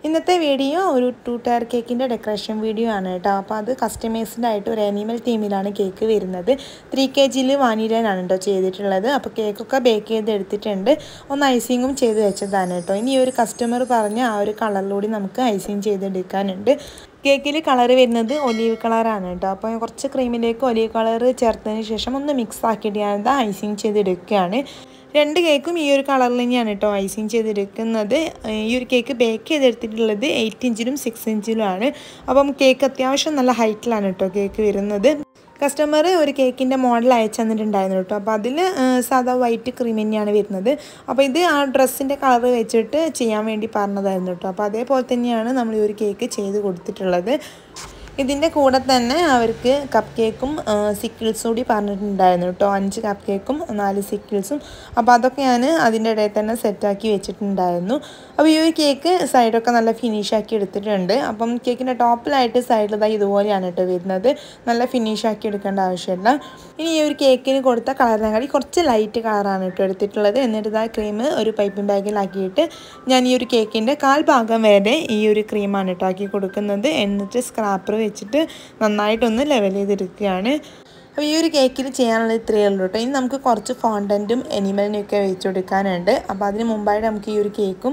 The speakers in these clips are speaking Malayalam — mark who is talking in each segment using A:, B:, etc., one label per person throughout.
A: ഇന്നത്തെ വീഡിയോ ഒരു ടു ടയർ കേക്കിൻ്റെ ഡെക്കറേഷൻ വീഡിയോ ആണ് കേട്ടോ അപ്പോൾ അത് കസ്റ്റമൈസ്ഡ് ആയിട്ട് ഒരു ആനിമൽ തീമിലാണ് കേക്ക് വരുന്നത് ത്രീ കെ ജിയിൽ വാനിലയാണ് കേട്ടോ ചെയ്തിട്ടുള്ളത് അപ്പോൾ കേക്കൊക്കെ ബേക്ക് ചെയ്ത് എടുത്തിട്ടുണ്ട് ഒന്ന് ഐസിങ്ങും ചെയ്ത് വെച്ചതാണ് കേട്ടോ ഇനി ഈ ഒരു കസ്റ്റമർ പറഞ്ഞ ആ ഒരു കളറിലൂടെ നമുക്ക് ഐസിങ് ചെയ്തെടുക്കാനുണ്ട് കേക്കിൽ കളർ വരുന്നത് ഒലീവ് കളറാണ് കേട്ടോ അപ്പോൾ കുറച്ച് ക്രീമിലേക്ക് ഒലീവ് കളർ ചേർത്തതിന് ശേഷം ഒന്ന് മിക്സ് ആക്കിയിട്ട് ഞാനത് ഐസിങ് ചെയ്തെടുക്കുകയാണ് രണ്ട് കേക്കും ഈ ഒരു കളറിൽ തന്നെയാണ് കേട്ടോ ഐസിങ് ചെയ്തെടുക്കുന്നത് ഈ ഒരു കേക്ക് ബേക്ക് ചെയ്തെടുത്തിട്ടുള്ളത് എയ്റ്റ് ഇഞ്ചിലും സിക്സ് ഇഞ്ചിലുമാണ് അപ്പം കേക്ക് അത്യാവശ്യം നല്ല ഹൈറ്റിലാണ് കേട്ടോ കേക്ക് വരുന്നത് കസ്റ്റമർ ഒരു കേക്കിൻ്റെ മോഡൽ അയച്ചു തന്നിട്ടുണ്ടായിരുന്നു കേട്ടോ അപ്പോൾ അതിൽ സാധാ വൈറ്റ് ക്രീം തന്നെയാണ് വരുന്നത് അപ്പോൾ ഇത് ആ ഡ്രസ്സിൻ്റെ കളർ വെച്ചിട്ട് ചെയ്യാൻ വേണ്ടി പറഞ്ഞതായിരുന്നു കേട്ടോ അപ്പോൾ അതേപോലെ തന്നെയാണ് നമ്മൾ ഈ ഒരു കേക്ക് ചെയ്ത് കൊടുത്തിട്ടുള്ളത് ഇതിൻ്റെ കൂടെ തന്നെ അവർക്ക് കപ്പ് കേക്കും സിക്കിൾസും കൂടി പറഞ്ഞിട്ടുണ്ടായിരുന്നു കേട്ടോ അഞ്ച് കപ്പ് കേക്കും നാല് സിക്കിൾസും അപ്പോൾ അതൊക്കെ ഞാൻ അതിൻ്റെ ഇടയിൽ തന്നെ സെറ്റാക്കി വെച്ചിട്ടുണ്ടായിരുന്നു അപ്പോൾ ഈ ഒരു കേക്ക് സൈഡൊക്കെ നല്ല ഫിനിഷ് ആക്കി എടുത്തിട്ടുണ്ട് അപ്പം കേക്കിൻ്റെ ടോപ്പിലായിട്ട് സൈഡിൽ ഇതാ ഇതുപോലെയാണ് കേട്ടോ വരുന്നത് നല്ല ഫിനിഷ് ആക്കി എടുക്കേണ്ട ആവശ്യമില്ല ഇനി ഈ ഒരു കേക്കിന് കൊടുത്ത കളറിനെക്കാട്ടി കുറച്ച് ലൈറ്റ് കളറാണ് കേട്ടോ എടുത്തിട്ടുള്ളത് എന്നിട്ട് ഇതാ ക്രീം ഒരു പൈപ്പിംഗ് ബാഗിലാക്കിയിട്ട് ഞാൻ ഈ ഒരു കേക്കിൻ്റെ കാൽ ഭാഗം വരെ ഈ ഒരു ക്രീമാണ് കേട്ടോ ആക്കി കൊടുക്കുന്നത് എന്നിട്ട് സ്ക്രാപ്പർ വെച്ചിട്ട് നന്നായിട്ടൊന്ന് ലെവൽ ചെയ്തെടുക്കുകയാണ് അപ്പോൾ ഈ ഒരു കേക്കിൽ ചെയ്യാനുള്ളത് ഇത്രയേ ഉള്ളൂ കേട്ടോ ഇനി നമുക്ക് കുറച്ച് ഫോണ്ടൻറ്റും എനിമലിനൊക്കെ വെച്ച് കൊടുക്കാനുണ്ട് അപ്പോൾ അതിന് മുമ്പായിട്ട് നമുക്ക് ഈ ഒരു കേക്കും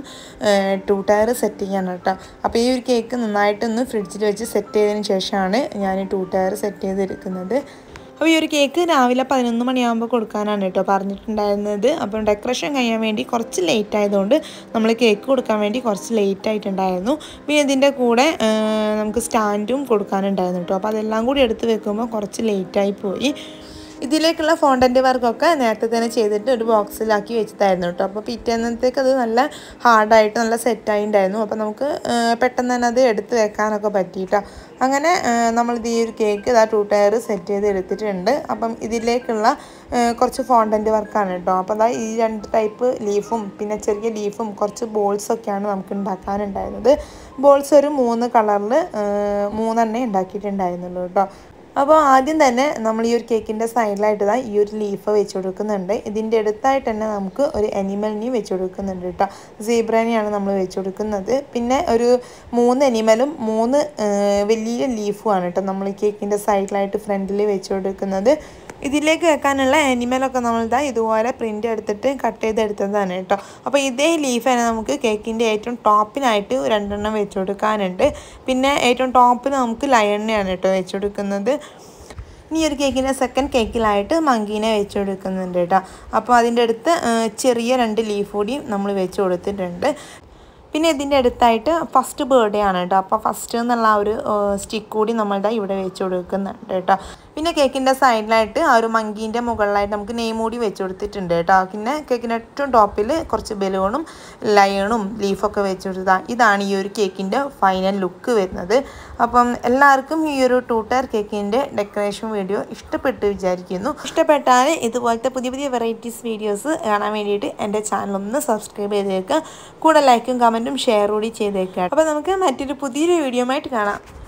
A: ടു ടയർ സെറ്റ് ചെയ്യണം കേട്ടോ അപ്പോൾ ഈ ഒരു കേക്ക് നന്നായിട്ടൊന്ന് ഫ്രിഡ്ജിൽ വെച്ച് സെറ്റ് ചെയ്തതിന് ശേഷമാണ് ഞാൻ ടു ടയർ സെറ്റ് ചെയ്തെടുക്കുന്നത് അപ്പോൾ ഈ ഒരു കേക്ക് രാവിലെ പതിനൊന്ന് മണിയാകുമ്പോൾ കൊടുക്കാനാണ് കേട്ടോ പറഞ്ഞിട്ടുണ്ടായിരുന്നത് അപ്പം ഡെക്കറേഷൻ കഴിയാൻ വേണ്ടി കുറച്ച് ലേറ്റ് ആയതുകൊണ്ട് നമ്മൾ കേക്ക് കൊടുക്കാൻ വേണ്ടി കുറച്ച് ലേറ്റ് ആയിട്ടുണ്ടായിരുന്നു പിന്നെ ഇതിൻ്റെ കൂടെ നമുക്ക് സ്റ്റാൻഡും കൊടുക്കാനുണ്ടായിരുന്നു കേട്ടോ അപ്പോൾ അതെല്ലാം കൂടി എടുത്ത് വെക്കുമ്പോൾ കുറച്ച് ലേറ്റായി പോയി ഇതിലേക്കുള്ള ഫോണ്ടൻ്റ് വർക്കൊക്കെ നേരത്തെ തന്നെ ചെയ്തിട്ട് ഒരു ബോക്സിലാക്കി വെച്ചതായിരുന്നു കേട്ടോ അപ്പോൾ പിറ്റേന്നത്തേക്ക് അത് നല്ല ഹാർഡായിട്ട് നല്ല സെറ്റായിട്ടുണ്ടായിരുന്നു അപ്പോൾ നമുക്ക് പെട്ടെന്ന് തന്നെ അത് എടുത്ത് വെക്കാനൊക്കെ പറ്റിയിട്ടോ അങ്ങനെ നമ്മളിത് ഈ ഒരു കേക്ക് ഇതാ ടു ടയർ സെറ്റ് ചെയ്ത് എടുത്തിട്ടുണ്ട് അപ്പം ഇതിലേക്കുള്ള കുറച്ച് ഫോണ്ടൻ്റ് വർക്കാണ് കേട്ടോ അപ്പോൾ അതാ ഈ രണ്ട് ടൈപ്പ് ലീഫും പിന്നെ ചെറിയ ലീഫും കുറച്ച് ബോൾസൊക്കെയാണ് നമുക്ക് ഉണ്ടാക്കാനുണ്ടായിരുന്നത് ബോൾസ് ഒരു മൂന്ന് കളറിൽ മൂന്നെണ്ണേ ഉണ്ടാക്കിയിട്ടുണ്ടായിരുന്നുള്ളൂ കേട്ടോ അപ്പോൾ ആദ്യം തന്നെ നമ്മൾ ഈ ഒരു കേക്കിൻ്റെ സൈഡിലായിട്ട് ഇതാ ഈ ഒരു ലീഫ് വെച്ച് കൊടുക്കുന്നുണ്ട് ഇതിൻ്റെ അടുത്തായിട്ട് തന്നെ നമുക്ക് ഒരു അനിമലിനെയും വെച്ച് കൊടുക്കുന്നുണ്ട് കേട്ടോ സീബ്രനെയാണ് നമ്മൾ വെച്ച് കൊടുക്കുന്നത് പിന്നെ ഒരു മൂന്ന് അനിമലും മൂന്ന് വലിയ ലീഫുമാണ് കേട്ടോ നമ്മൾ ഈ കേക്കിൻ്റെ സൈഡിലായിട്ട് ഫ്രണ്ടിൽ വെച്ച് കൊടുക്കുന്നത് ഇതിലേക്ക് വെക്കാനുള്ള അനിമലൊക്കെ നമ്മളിതാ ഇതുപോലെ പ്രിൻ്റ് എടുത്തിട്ട് കട്ട് ചെയ്തെടുത്തതാണ് കേട്ടോ അപ്പോൾ ഇതേ ലീഫ് തന്നെ നമുക്ക് കേക്കിൻ്റെ ഏറ്റവും ടോപ്പിനായിട്ട് രണ്ടെണ്ണം വെച്ച് കൊടുക്കാനുണ്ട് പിന്നെ ഏറ്റവും ടോപ്പിൽ നമുക്ക് ലയണിനെയാണ് കേട്ടോ വെച്ച് കൊടുക്കുന്നത് ഇനി ഒരു കേക്കിൻ്റെ സെക്കൻഡ് കേക്കിലായിട്ട് മങ്കീനെ വെച്ച് കൊടുക്കുന്നുണ്ട് കേട്ടോ അപ്പോൾ അതിൻ്റെ അടുത്ത് ചെറിയ രണ്ട് ലീഫ് കൂടി നമ്മൾ വെച്ച് കൊടുത്തിട്ടുണ്ട് പിന്നെ ഇതിൻ്റെ അടുത്തായിട്ട് ഫസ്റ്റ് ബർത്ത്ഡേ ആണ് കേട്ടോ അപ്പോൾ ഫസ്റ്റ് എന്നുള്ള ആ ഒരു സ്റ്റിക്ക് കൂടി നമ്മളുടെ ഇവിടെ വെച്ച് കൊടുക്കുന്നുണ്ട് കേട്ടോ പിന്നെ കേക്കിൻ്റെ സൈഡിലായിട്ട് ആ ഒരു മങ്കീൻ്റെ മുകളിലായിട്ട് നമുക്ക് നെയ്മ് കൂടി വെച്ച് കൊടുത്തിട്ടുണ്ട് കേട്ടോ പിന്നെ കേക്കിൻ്റെ ഏറ്റവും ടോപ്പിൽ കുറച്ച് ബലൂണും ലയണും ലീഫൊക്കെ വെച്ച് കൊടുത്താൽ ഇതാണ് ഈ ഒരു കേക്കിൻ്റെ ഫൈനൽ ലുക്ക് വരുന്നത് അപ്പം എല്ലാവർക്കും ഈ ഒരു ടൂ ടയർ കേക്കിൻ്റെ ഡെക്കറേഷൻ വീഡിയോ ഇഷ്ടപ്പെട്ടു വിചാരിക്കുന്നു ഇഷ്ടപ്പെട്ടാൽ ഇതുപോലത്തെ പുതിയ പുതിയ വെറൈറ്റീസ് വീഡിയോസ് കാണാൻ വേണ്ടിയിട്ട് എൻ്റെ ചാനൽ ഒന്ന് സബ്സ്ക്രൈബ് ചെയ്തേക്കുക കൂടെ ലൈക്കും കമൻറ്റും ഷെയർ കൂടി ചെയ്തേക്കുക അപ്പോൾ നമുക്ക് മറ്റൊരു പുതിയൊരു വീഡിയോ ആയിട്ട് കാണാം